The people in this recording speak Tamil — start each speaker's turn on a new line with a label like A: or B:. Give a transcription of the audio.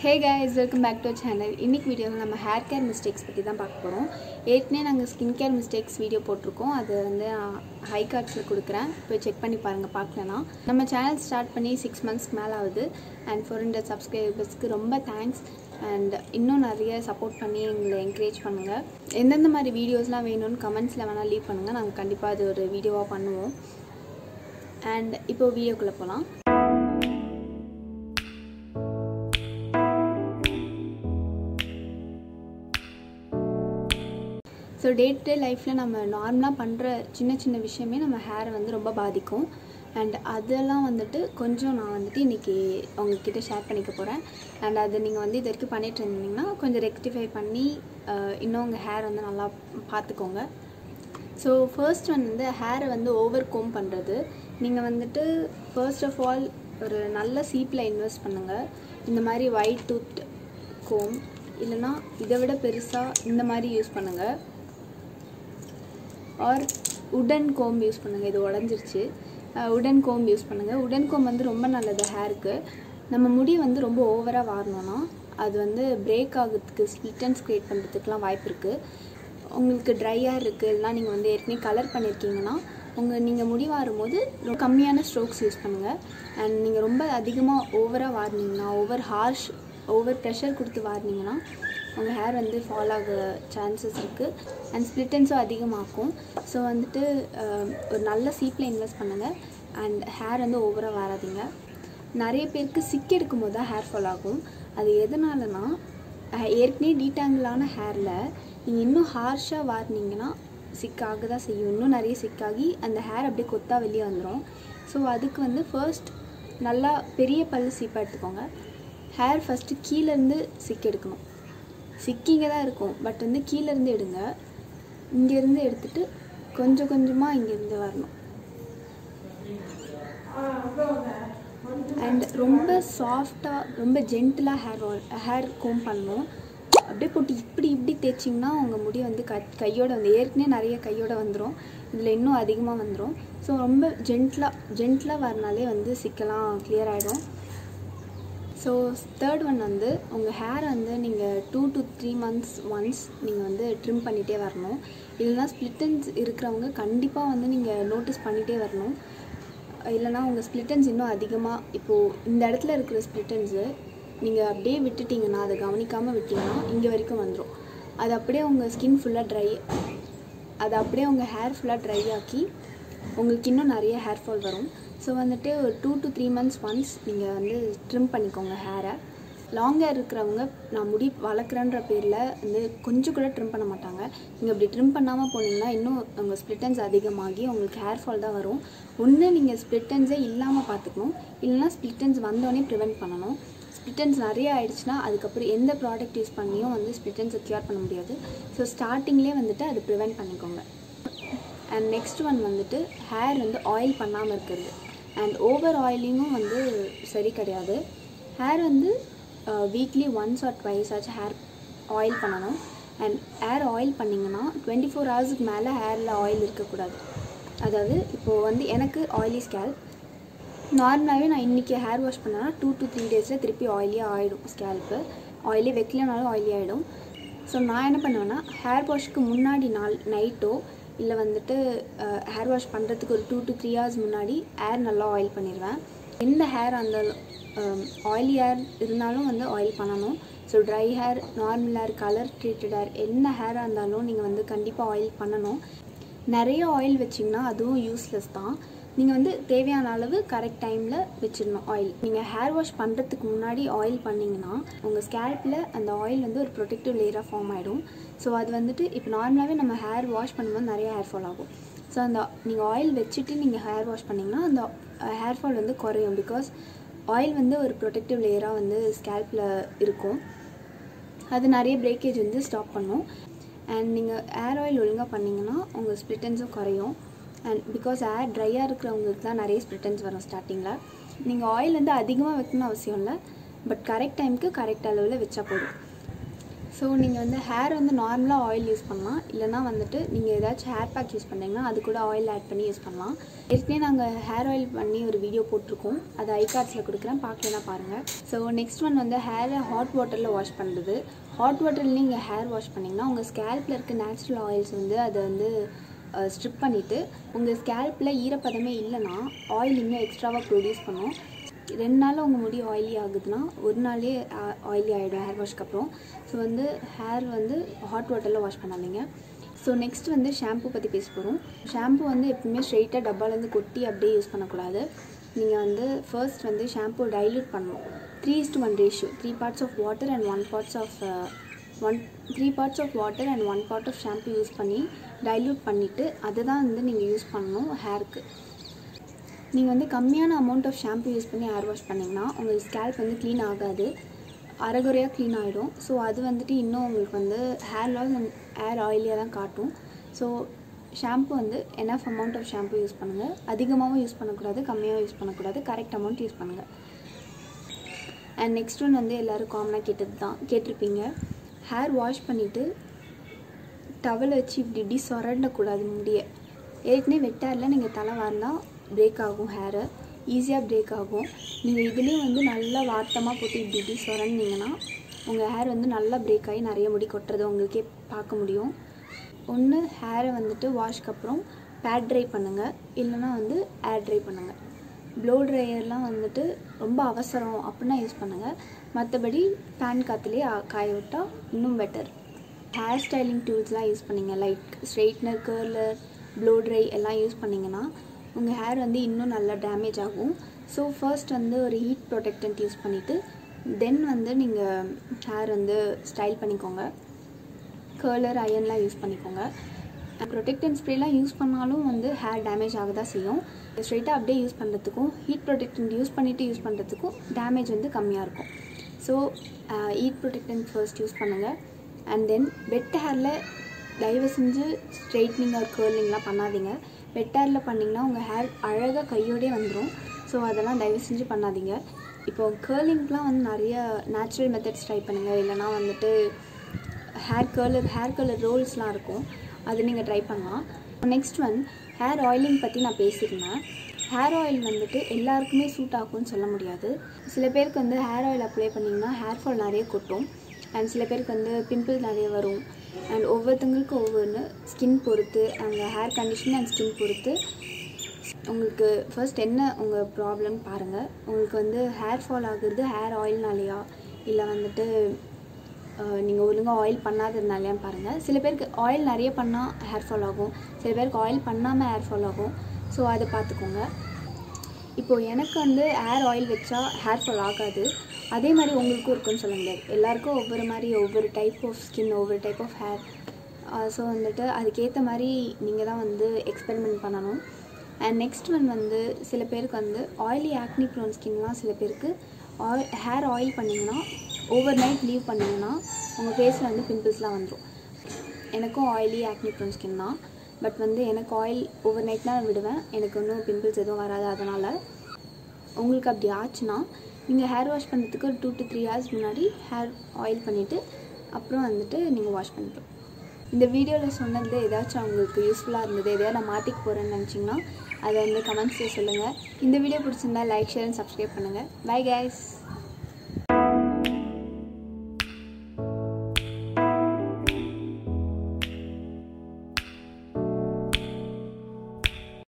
A: hey guys welcome back to channel இன்னைக்கு வீடியோவில் நம்ம ஹேர் கேர் மிஸ்டேக்ஸ் பற்றி தான் பார்க்க போகிறோம் ஏற்கனவே நாங்கள் ஸ்கின் கேர் மிஸ்டேக்ஸ் வீடியோ போட்டிருக்கோம் அது வந்து நான் ஹை கார்ட்ஸில் கொடுக்குறேன் போய் செக் பண்ணி பாருங்கள் பார்க்கலனா நம்ம சேனல் ஸ்டார்ட் பண்ணி சிக்ஸ் மந்த்ஸ்க்கு மேலே ஆகுது அண்ட் ஃபோர் ஹண்ட்ரட் சப்ஸ்கிரைபர்ஸ்க்கு ரொம்ப தேங்க்ஸ் அண்ட் இன்னும் நிறைய சப்போர்ட் பண்ணி எங்களை என்கரேஜ் பண்ணுங்கள் எந்தெந்த மாதிரி வீடியோஸ்லாம் வேணும்னு கமெண்ட்ஸில் வேணால் லீவ் பண்ணுங்கள் நாங்கள் கண்டிப்பாக அது ஒரு வீடியோவாக பண்ணுவோம் அண்ட் இப்போ வீடியோக்குள்ளே போகலாம் ஸோ டே டு டே லைஃப்பில் நம்ம நார்மலாக பண்ணுற சின்ன சின்ன விஷயமே நம்ம ஹேரை வந்து ரொம்ப பாதிக்கும் அண்ட் அதெல்லாம் வந்துட்டு கொஞ்சம் நான் வந்துட்டு இன்றைக்கி உங்ககிட்ட ஷேர் பண்ணிக்க போகிறேன் அண்ட் அதை நீங்கள் வந்து இது வரைக்கும் பண்ணிட்டு இருந்தீங்கன்னா கொஞ்சம் ரெக்டிஃபை பண்ணி அஹ், இன்னும் உங்கள் ஹேர் வந்து நல்லா பார்த்துக்கோங்க ஸோ ஃபர்ஸ்ட் வந்து ஹேரை வந்து ஓவர் கோம் பண்ணுறது நீங்கள் வந்துட்டு ஃபர்ஸ்ட் ஆஃப் ஆல் ஒரு நல்ல சீப்பில் இன்வெஸ்ட் பண்ணுங்கள் இந்த மாதிரி ஒயிட் டூத் கோம் இல்லைன்னா இதை விட பெருசாக இந்த மாதிரி யூஸ் பண்ணுங்கள் ஆர் உடன் கோம் யூஸ் பண்ணுங்கள் இது உடஞ்சிருச்சு உடன் கோம் யூஸ் பண்ணுங்கள் உடன் கோம் வந்து ரொம்ப நல்லது ஹேருக்கு நம்ம முடி வந்து ரொம்ப ஓவராக வாரணும்னா அது வந்து பிரேக் ஆகிறதுக்கு ஸ்பிளிட்டன்ஸ் க்ரியேட் பண்ணுறதுக்குலாம் வாய்ப்பு இருக்குது உங்களுக்கு ட்ரை ஹேர் இருக்குது இல்லைனா நீங்கள் வந்து ஏற்கனவே கலர் பண்ணியிருக்கீங்கன்னா உங்கள் நீங்கள் முடி வாரும் போது ரொம்ப கம்மியான ஸ்ட்ரோக்ஸ் யூஸ் பண்ணுங்கள் அண்ட் நீங்கள் ரொம்ப அதிகமாக ஓவராக வாரினீங்கன்னா ஓவர் ஹார்ஷ் ஓவர் ப்ரெஷர் கொடுத்து வாரினீங்கன்னா உங்கள் ஹேர் வந்து ஃபால் ஆக சான்சஸ் இருக்குது அண்ட் ஸ்ப்ளிட்டன்ஸும் அதிகமாக்கும் ஸோ வந்துட்டு அஹ், ஒரு நல்ல சீப்பில் இன்வெஸ்ட் பண்ணுங்கள் அண்ட் ஹேர் வந்து ஓவராக வராதீங்க நிறைய பேருக்கு சிக் எடுக்கும் போது தான் ஹேர் ஃபால் ஆகும் அது எதனாலனா அஹ், ஏற்கனவே டீடாங்கிளான ஹேரில் நீங்கள் இன்னும் ஹார்ஷாக வாரினீங்கன்னா சிக் ஆக தான் செய்யும் இன்னும் நிறைய சிக்காகி அந்த ஹேர் அப்படியே கொத்தா வெளியே வந்துடும் ஸோ அதுக்கு வந்து ஃபர்ஸ்ட் நல்லா பெரிய பல்லு சீப்பாக எடுத்துக்கோங்க ஹேர் ஃபஸ்ட்டு கீழேருந்து சிக் எடுக்கணும் சிக்கிங்க தான் இருக்கும் பட் வந்து கீழேருந்து எடுங்க இங்கேருந்து எடுத்துட்டு கொஞ்சம் கொஞ்சமாக இங்கேருந்து வரணும் அண்ட் ரொம்ப சாஃப்டாக ரொம்ப ஜென்டிலாக ஹேர் ஹேர் கோம் பண்ணணும் அப்படியே போட்டு இப்படி இப்படி தேய்ச்சிங்கன்னா உங்கள் முடி வந்து க கையோட வந்து ஏற்கனவே நிறைய கையோட வந்துடும் இதில் இன்னும் அதிகமாக வந்துடும் ஸோ ரொம்ப ஜென்டிலாக ஜென்டிலாக வரனாலே வந்து சிக்கலாம் clear ஆகிடும் ஸோ தேர்ட் ஒன் வந்து உங்கள் ஹேர் வந்து நீங்கள் two to three months once நீங்கள் வந்து ட்ரிம் பண்ணிகிட்டே வரணும் இல்லைனா ஸ்ப்ளிட்டன்ஸ் இருக்கிறவங்க கண்டிப்பாக வந்து நீங்கள் நோட்டீஸ் பண்ணிகிட்டே வரணும் இல்லைனா உங்கள் ஸ்ப்ளிட்டன்ஸ் இன்னும் அதிகமாக இப்போது இந்த இடத்துல இருக்கிற ஸ்ப்ளிட்டன்ஸு நீங்கள் அப்படியே விட்டுட்டிங்கன்னா அதை கவனிக்காமல் விட்டிங்கன்னா இங்கே வரைக்கும் வந்துடும் அது அப்படியே உங்கள் ஸ்கின் ஃபுல்லாக ட்ரை அதை அப்படியே உங்கள் ஹேர் ஃபுல்லாக ட்ரை ஆக்கி உங்களுக்கு இன்னும் நிறைய ஹேர் ஃபால் வரும் ஸோ வந்துட்டு ஒரு two to three months once நீங்கள் வந்து ட்ரிம் பண்ணிக்கோங்க ஹேரை லாங் ஹேர் இருக்கிறவங்க நான் முடி வளர்க்குறேன்ற பேரில் வந்து கொஞ்சம் கூட ட்ரிம் பண்ண மாட்டாங்க நீங்கள் அப்படி ட்ரிம் பண்ணாமல் போனீங்கன்னா இன்னும் உங்கள் ஸ்ப்ளிட்டன்ஸ் அதிகமாகி உங்களுக்கு ஹேர் ஃபால் தான் வரும் ஒன்று நீங்கள் ஸ்ப்ளிட்டன்ஸே இல்லாமல் பார்த்துக்கணும் இல்லைனா ஸ்ப்ளிட்டன்ஸ் வந்தோடனே ப்ரிவெண்ட் பண்ணணும் ஸ்ப்ளிட்டன்ஸ் நிறைய ஆயிடுச்சுன்னா அதுக்கப்புறம் எந்த ப்ராடக்ட் யூஸ் பண்ணியும் வந்து ஸ்ப்ளிட்டன்ஸை க்யூர் பண்ண முடியாது ஸோ ஸ்டார்டிங்லேயே வந்துட்டு அது ப்ரிவெண்ட் பண்ணிக்கோங்க அண்ட் நெக்ஸ்ட் ஒன் வந்துட்டு ஹேர் வந்து ஆயில் பண்ணாமல் இருக்கிறது அண்ட் ஓவர் ஆயிலிங்கும் வந்து சரி கிடையாது ஹேர் வந்து வீக்லி ஒன்ஸ் ஆர் ட்வைஸ் ஆச்சும் ஹேர் ஆயில் பண்ணணும் அண்ட் ஹேர் ஆயில் பண்ணிங்கன்னா டுவெண்ட்டி ஃபோர் ஹவர்ஸுக்கு மேலே ஹேரில் ஆயில் இருக்கக்கூடாது அதாவது இப்போது வந்து எனக்கு ஆயிலி ஸ்கேல்ப் நார்மலாகவே நான் இன்றைக்கி ஹேர் வாஷ் பண்ணேன்னா டூ டு த்ரீ டேஸில் திருப்பி ஆயிலியாக ஆகிடும் ஸ்கேல்ப்பு ஆயிலி வைக்கலனாலும் ஆயிலி ஆகிடும் ஸோ நான் என்ன பண்ணுவேன்னா ஹேர் வாஷ்க்கு முன்னாடி நாள் நைட்டோ இல்லை வந்துட்டு ஹேர் வாஷ் பண்ணுறதுக்கு ஒரு டூ டு த்ரீ ஹவர்ஸ் முன்னாடி ஹேர் நல்லா ஆயில் பண்ணிடுவேன் எந்த ஹேர் அந்த ஆயிலி ஹேர் இருந்தாலும் வந்து ஆயில் பண்ணணும் so dry hair normal hair colour treated hair என்ன ஹேராக இருந்தாலும் நீங்கள் வந்து கண்டிப்பாக ஆயில் பண்ணணும் நிறைய ஆயில் வச்சிங்கன்னா அதுவும் யூஸ்லெஸ் தான் நீங்கள் வந்து தேவையான அளவு கரெக்ட் டைமில் வச்சிடணும் ஆயில் நீங்கள் ஹேர் வாஷ் பண்ணுறதுக்கு முன்னாடி ஆயில் பண்ணிங்கன்னா உங்கள் ஸ்கேல்பில் அந்த ஆயில் வந்து ஒரு ப்ரொடெக்டிவ் லேயராக ஃபார்ம் ஆகிடும் ஸோ அது வந்துட்டு இப்போ நார்மலாகவே நம்ம ஹேர் வாஷ் பண்ணும்போது நிறைய ஹேர் ஃபால் ஆகும் ஸோ அந்த நீங்கள் ஆயில் வச்சுட்டு நீங்கள் ஹேர் வாஷ் பண்ணிங்கன்னா அந்த ஹேர் ஃபால் வந்து குறையும் பிகாஸ் ஆயில் வந்து ஒரு ப்ரொடெக்டிவ் லேயராக வந்து ஸ்கேல்பில் இருக்கும் அது நிறைய பிரேக்கேஜ் வந்து ஸ்டாப் பண்ணும் அண்ட் நீங்கள் ஏர் ஆயில் ஒழுங்காக பண்ணிங்கன்னா உங்கள் ஸ்ப்ளிட்டன்ஸும் குறையும் அண்ட் பிகாஸ் ஏர் ட்ரையாக இருக்கிறவங்களுக்கு தான் நிறைய ஸ்ப்ளிட்டன்ஸ் வரும் ஸ்டார்டிங்கில் நீங்கள் ஆயில் வந்து அதிகமாக வைக்கணும்னு அவசியம் இல்லை பட் கரெக்ட் டைமுக்கு கரெக்ட் அளவில் வச்சா போதும் ஸோ நீங்கள் வந்து ஹேர் வந்து நார்மலாக ஆயில் யூஸ் பண்ணலாம் இல்லைனா வந்துட்டு நீங்கள் ஏதாச்சும் ஹேர் பேக் யூஸ் பண்ணுறீங்கன்னா அது கூட ஆயில் ஆட் பண்ணி யூஸ் பண்ணலாம் ஏற்கனவே நாங்கள் ஹேர் ஆயில் பண்ணி ஒரு வீடியோ போட்டிருக்கோம் அது ஐ கார்ட்ஸில் கொடுக்குறேன் பார்க்கலனா பாருங்கள் ஸோ நெக்ஸ்ட் ஒன் வந்து ஹேரை ஹாட் வாட்டரில் வாஷ் பண்ணுறது ஹாட் வாட்டரில் நீங்கள் ஹேர் வாஷ் பண்ணிங்கன்னா உங்கள் ஸ்கேல்பில் இருக்க நேச்சுரல் ஆயில்ஸ் வந்து அதை வந்து ஸ்ட்ரிப் பண்ணிவிட்டு உங்கள் ஸ்கேல்பில் ஈரப்பதமே இல்லைன்னா ஆயில் இன்னும் எக்ஸ்ட்ராவாக ப்ரொடியூஸ் பண்ணும் ரெண்டு நாளில் உங்கள் முடி ஆயிலி ஆகுதுன்னா ஒரு நாளே ஆயிலி ஆகிடும் ஹேர் வாஷ்க்கு அப்புறம் ஸோ வந்து ஹேர் வந்து ஹாட் வாட்டரில் வாஷ் பண்ணாதீங்க ஸோ நெக்ஸ்ட் வந்து ஷாம்பு பற்றி பேச போகிறோம் ஷாம்பு வந்து எப்பவுமே ஸ்ட்ரெயிட்டாக டப்பாலேருந்து கொட்டி அப்படியே யூஸ் பண்ணக்கூடாது நீங்கள் வந்து ஃபர்ஸ்ட் வந்து ஷாம்பு டைல்யூட் பண்ணணும் three is to one ratio three parts of water and one parts of one three parts of water and one part of shampoo use பண்ணி டைல்யூட் பண்ணிவிட்டு அதை தான் வந்து நீங்கள் யூஸ் பண்ணணும் ஹேருக்கு நீங்கள் வந்து கம்மியான அமௌண்ட் ஆஃப் ஷாம்பு யூஸ் பண்ணி ஹேர் வாஷ் பண்ணிங்கன்னா உங்கள் ஸ்கேல்ப் வந்து க்ளீன் ஆகாது அரைகுறையாக க்ளீன் ஆகிடும் ஸோ அது வந்துட்டு இன்னும் உங்களுக்கு வந்து ஹேர் லாஸ் அண்ட் ஹேர் ஆயிலியாக தான் காட்டும் ஸோ ஷாம்பு வந்து enough amount of shampoo use பண்ணுங்கள் அதிகமாகவும் யூஸ் பண்ணக்கூடாது கம்மியாக யூஸ் பண்ணக்கூடாது கரெக்ட் அமௌண்ட் யூஸ் பண்ணுங்கள் அண்ட் நெக்ஸ்ட் ஒன் வந்து எல்லோரும் காமனாக கேட்டது தான் கேட்டிருப்பீங்க ஹேர் வாஷ் பண்ணிவிட்டு டவலை வச்சு இப்படி இப்படி சொரண்டக்கூடாது முடிய ஏற்கனவே வெட்டாரில் நீங்கள் தலை வாரினா பிரேக் ஆகும் ஹேரு ஈஸியாக பிரேக் ஆகும் நீங்கள் இதுலேயும் வந்து நல்லா வாட்டமாக போட்டு இப்படி இப்படி சொரண்டிங்கன்னா உங்கள் ஹேர் வந்து நல்லா பிரேக் ஆகி நிறைய முடி கொட்டுறது உங்களுக்கே பார்க்க முடியும் ஒன்று ஹேரை வந்துட்டு வாஷ்க்கு அப்புறம் பேட் ட்ரை பண்ணுங்கள் இல்லைனா வந்து ஏர் ட்ரை பண்ணுங்கள் ப்ளோ ட்ரையர்லாம் வந்துட்டு ரொம்ப அவசரம் அப்படின்னா யூஸ் பண்ணுங்கள் மற்றபடி பேன் காற்றுலேயே காய விட்டால் இன்னும் பெட்டர் ஹேர் ஸ்டைலிங் டூல்ஸ்லாம் யூஸ் பண்ணிங்க like straightener curler blow dry எல்லாம் யூஸ் பண்ணிங்கன்னா உங்கள் ஹேர் வந்து இன்னும் நல்லா டேமேஜ் ஆகும் ஸோ ஃபர்ஸ்ட் வந்து ஒரு ஹீட் ப்ரொடெக்டன்ட் யூஸ் பண்ணிவிட்டு தென் வந்து நீங்கள் ஹேர் வந்து ஸ்டைல் பண்ணிக்கோங்க கேர்லர் அயன்லாம் யூஸ் பண்ணிக்கோங்க ப்ரொடெக்டன்ட் ஸ்ப்ரேலாம் யூஸ் பண்ணாலும் வந்து ஹேர் டேமேஜ் ஆக தான் செய்யும் ஸ்ட்ரைட்டாக அப்படியே யூஸ் பண்ணுறதுக்கும் ஹீட் ப்ரொடெக்டன்ட் யூஸ் பண்ணிவிட்டு யூஸ் பண்ணுறதுக்கும் டேமேஜ் வந்து கம்மியாக இருக்கும் so heat protectant first use பண்ணுங்கள் அண்ட் தென் வெட் ஹேரில் தயவு செஞ்சு ஸ்ட்ரெயிட்னிங் ஆர் கேர்லிங்லாம் பண்ணாதீங்க வெட் ஹேரில் பண்ணிங்கன்னா உங்கள் ஹேர் அழகாக கையோடே வந்துடும் ஸோ அதெல்லாம் தயவு செஞ்சு பண்ணாதீங்க இப்போ கேர்லிங்க்கெலாம் வந்து நிறைய நேச்சுரல் மெத்தட்ஸ் ட்ரை பண்ணுங்கள் இல்லைனா வந்துட்டு ஹேர் கலர் ஹேர் கலர் ரோல்ஸ்லாம் இருக்கும் அது நீங்கள் ட்ரை பண்ணலாம் நெக்ஸ்ட் ஒன் ஹேர் ஆயிலிங் பற்றி நான் பேசியிருந்தேன் ஹேர் ஆயில் வந்துட்டு எல்லாருக்குமே சூட் ஆகும்னு சொல்ல முடியாது சில பேருக்கு வந்து ஹேர் ஆயில் அப்ளை பண்ணிங்கன்னா ஹேர் ஃபால் நிறைய கொட்டும் அண்ட் சில பேருக்கு வந்து பிம்பிள் நிறைய வரும் அண்ட் ஒவ்வொருத்தங்களுக்கும் ஒவ்வொன்று ஸ்கின் பொறுத்து அவங்க ஹேர் கண்டிஷன் அண்ட் ஸ்கின் பொறுத்து உங்களுக்கு ஃபர்ஸ்ட் என்ன உங்கள் ப்ராப்ளம் பாருங்கள் உங்களுக்கு வந்து ஹேர் ஃபால் ஆகுறது ஹேர் ஆயில்னாலையா இல்லை வந்துட்டு நீங்கள் ஒழுங்காக ஆயில் பண்ணாததுனாலையான்னு பாருங்கள் சில பேருக்கு ஆயில் நிறைய பண்ணால் ஹேர் ஃபால் ஆகும் சில பேருக்கு ஆயில் பண்ணாமல் ஹேர் ஃபால் ஆகும் ஸோ அதை பார்த்துக்கோங்க இப்போது எனக்கு வந்து ஹேர் ஆயில் வச்சா ஹேர் ஃபால் ஆகாது அதே மாதிரி உங்களுக்கும் இருக்குன்னு சொல்ல முடியாது எல்லாருக்கும் ஒவ்வொரு மாதிரி ஒவ்வொரு டைப் ஆஃப் ஸ்கின் ஒவ்வொரு டைப் ஆஃப் ஹேர் ஸோ வந்துட்டு அதுக்கேற்ற மாதிரி நீங்கள் தான் வந்து எக்ஸ்பெரிமெண்ட் பண்ணணும் அண்ட் நெக்ஸ்ட் ஒன் வந்து சில பேருக்கு வந்து ஆயிலி ஆக்னி ப்ரோன் ஸ்கின்லாம் சில பேருக்கு ஆயில் ஹேர் ஆயில் பண்ணிங்கன்னா ஓவர் நைட் லீவ் பண்ணிங்கன்னா உங்கள் ஃபேஸில் வந்து பிம்பிள்ஸ்லாம் வந்துடும் எனக்கும் ஆயிலி ஆக்னி ப்ரோன் ஸ்கின் தான் பட் வந்து எனக்கு ஆயில் ஓவர் நைட் தான் விடுவேன் எனக்கு ஒன்றும் பிம்பிள்ஸ் எதுவும் வராது அதனால் உங்களுக்கு அப்படி ஆச்சுன்னா நீங்கள் ஹேர் வாஷ் பண்ணுறதுக்கு ஒரு டூ டு த்ரீ ஹவர்ஸ் முன்னாடி ஹேர் ஆயில் பண்ணிவிட்டு அப்புறம் வந்துட்டு நீங்கள் வாஷ் பண்ணிக்கலாம் இந்த வீடியோவில் சொன்னது ஏதாச்சும் உங்களுக்கு யூஸ்ஃபுல்லாக இருந்தது எதையாவது நான் மாற்றிக்க போகிறேன்னு நினச்சிங்கன்னா அதை வந்து கமெண்ட்ஸில் சொல்லுங்கள் இந்த வீடியோ பிடிச்சிருந்தா லைக் ஷேர் அண்ட் சப்ஸ்கிரைப் பண்ணுங்கள் பை கைஸ்